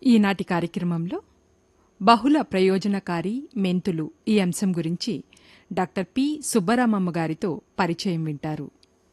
ఈనాటి కార్యక్రమంలో బహుళ ప్రయోజనకారి మెంతులు ఈ అంశం గురించి డాక్టర్ పి సుబ్బరామమ్మ గారితో పరిచయం వింటారు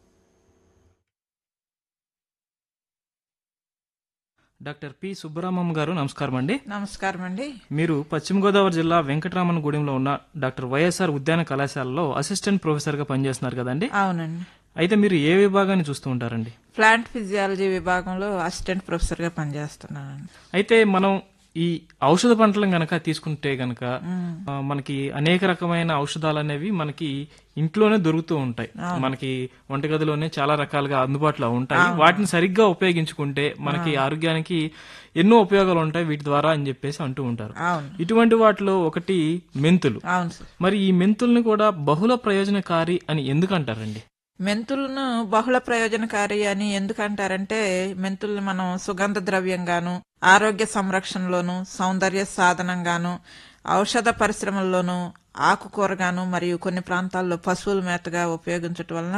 డాక్టర్ పి సుబ్బరామమ్మ గారు నమస్కారం అండి నమస్కారం అండి మీరు పశ్చిమ గోదావరి జిల్లా వెంకటరామన్గూడెంలో ఉన్న డాక్టర్ వైఎస్ఆర్ ఉద్యాన కళాశాలలో అసిస్టెంట్ ప్రొఫెసర్ గా పనిచేస్తున్నారు కదండి అవునండి అయితే మీరు ఏ విభాగాన్ని చూస్తూ ఉంటారండి ప్లాంట్ ఫిజియాలజీ విభాగంలో అసిస్టెంట్ ప్రొఫెసర్గా పనిచేస్తున్నానండి అయితే మనం ఈ ఔషధ పంటలను గనక తీసుకుంటే గనక ఆ, మనకి అనేక రకమైన ఔషధాలు అనేవి మనకి ఇంట్లోనే దొరుకుతూ ఉంటాయి మనకి వంటగదిలోనే చాలా రకాలుగా అందుబాటులో ఉంటాయి వాటిని సరిగ్గా ఉపయోగించుకుంటే మనకి ఆరోగ్యానికి ఎన్నో ఉపయోగాలు ఉంటాయి వీటి ద్వారా అని చెప్పేసి అంటూ ఉంటారు అవును ఇటువంటి వాటిలో ఒకటి మెంతులు అవును సార్ మరి ఈ మెంతుల్ని కూడా బహుళ ప్రయోజనకారి అని ఎందుకు అంటారండి మెంతులను బహుళ ప్రయోజనకారి అని ఎందుకంటారంటే మెంతుల్ని మనం సుగంధ ద్రవ్యంగాను ఆరోగ్య సంరక్షణలోను సౌందర్య సాధనంగాను ఔషధ పరిశ్రమల్లోనూ ఆకుకూరగాను మరియు కొన్ని ప్రాంతాల్లో పశువుల మేతగా ఉపయోగించటం వలన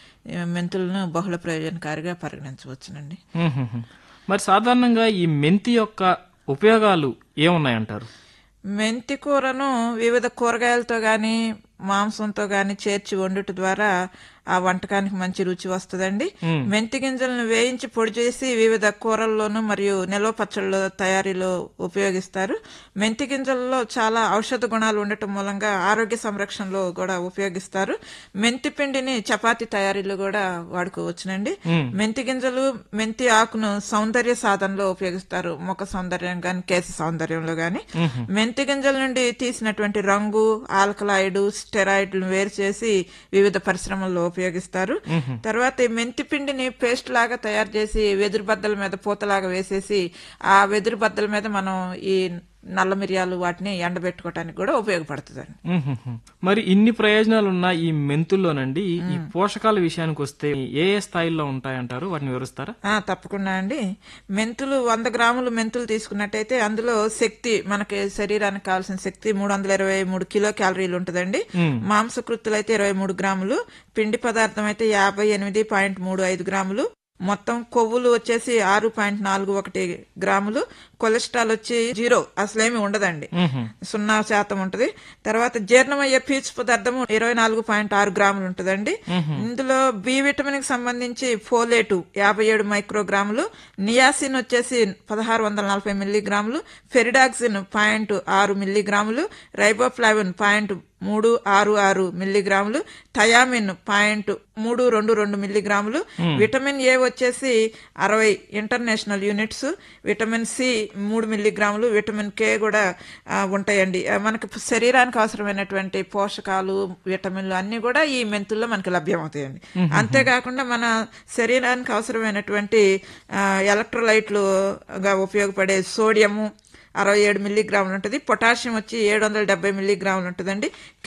ఈ మెంతులను బహుళ ప్రయోజనకారిగా పరిగణించవచ్చునండి హ్మ్. మరి సాధారణంగా ఈ మెంతి యొక్క ఉపయోగాలు ఏమున్నాయంటారు మెంతి కూరను వివిధ కూరగాయలతో గాని మాంసంతో గాని చేర్చి వండుట ద్వారా ఆ వంటకానికి మంచి రుచి వస్తుందండి మెంతి గింజలను వేయించి పొడి చేసి వివిధ కూరల్లోనూ మరియు నిల్వ పచ్చళ్ళ తయారీలో ఉపయోగిస్తారు మెంతి గింజల్లో చాలా ఔషధ గుణాలు ఉండటం మూలంగా ఆరోగ్య సంరక్షణలో కూడా ఉపయోగిస్తారు మెంతి పిండిని చపాతీ తయారీలో కూడా వాడుకోవచ్చునండి మెంతి గింజలు మెంతి ఆకును సౌందర్య సాధనలో ఉపయోగిస్తారు ముఖ సౌందర్యం గాని కేశ సౌందర్యంలో గాని మెంతి గింజల నుండి తీసినటువంటి రంగు ఆల్కలాయిడ్ స్టెరాయిడ్లను వేరు చేసి వివిధ పరిశ్రమల్లో ఉపయోగిస్తారు తర్వాత ఈ మెంతి పిండిని పేస్ట్ లాగా తయారు చేసి వెదురు బద్దల మీద పూతలాగా వేసేసి ఆ వెదురు బద్దల మీద మనం ఈ నల్ల మిరియాలు వాటిని ఎండబెట్టుకోవటానికి కూడా ఉపయోగపడుతుందండి మ్మ్. మరి ఇన్ని ప్రయోజనాలు ఉన్న ఈ మెంతుల్లోనండి ఈ పోషకాల విషయానికి వస్తే ఏ ఏ స్థాయిల్లో ఉంటాయంటారు వాటిని వివరిస్తారా ఆ తప్పకుండా అండి మెంతులు వంద గ్రాములు మెంతులు తీసుకున్నట్టయితే అందులో శక్తి మనకి శరీరానికి కావాల్సిన శక్తి మూడు వందల ఇరవై మూడు కిలో క్యాలరీలు ఉంటుందండి మాంసకృత్తులు అయితే ఇరవై మూడు గ్రాములు పిండి పదార్థం అయితే యాభై ఎనిమిది పాయింట్ మూడు ఐదు గ్రాములు మొత్తం కొవ్వులు వచ్చేసి ఆరు పాయింట్ నాలుగు ఒకటి గ్రాములు కొలెస్ట్రాల్ వచ్చి జీరో అసలేమి ఉండదండి సున్నా శాతం ఉంటది తర్వాత జీర్ణమయ్యే పీచు పదార్థం ఇరవై నాలుగు పాయింట్ ఆరు గ్రాములు ఉంటదండి ఇందులో బి విటమిన్ కి సంబంధించి ఫోలేటు యాభై ఏడు మైక్రోగ్రాములు నియాసిన్ వచ్చేసి పదహారు వందల నలభై మిల్లీగ్రాములు ఫెరిడాక్సిన్ పాయింట్ ఆరు మిల్లీగ్రాములు రైబోఫ్లావిన్ పాయింట్ మూడు ఆరు ఆరు మిల్లీగ్రాములు థయామిన్ పాయింట్ మూడు రెండు రెండు మిల్లీగ్రాములు విటమిన్ ఏ వచ్చేసి అరవై ఇంటర్నేషనల్ యూనిట్స్ విటమిన్ సి మూడు మిల్లీగ్రాములు విటమిన్ కే కూడా ఆ, ఉంటాయండి ఆ, మనకి శరీరానికి అవసరమైనటువంటి పోషకాలు విటమిన్లు అన్ని కూడా ఈ మెంతుల్లో మనకి లభ్యమవుతాయండి అంతేకాకుండా మన శరీరానికి అవసరమైనటువంటి ఆ, ఎలక్ట్రోలైట్లుగా ఉపయోగపడే సోడియము అరవై ఏడు మిల్లీగ్రాములు ఉంటుంది పొటాషియం వచ్చి ఏడు వందల డెబ్బై మిల్లీగ్రాములు ఉంటుందండి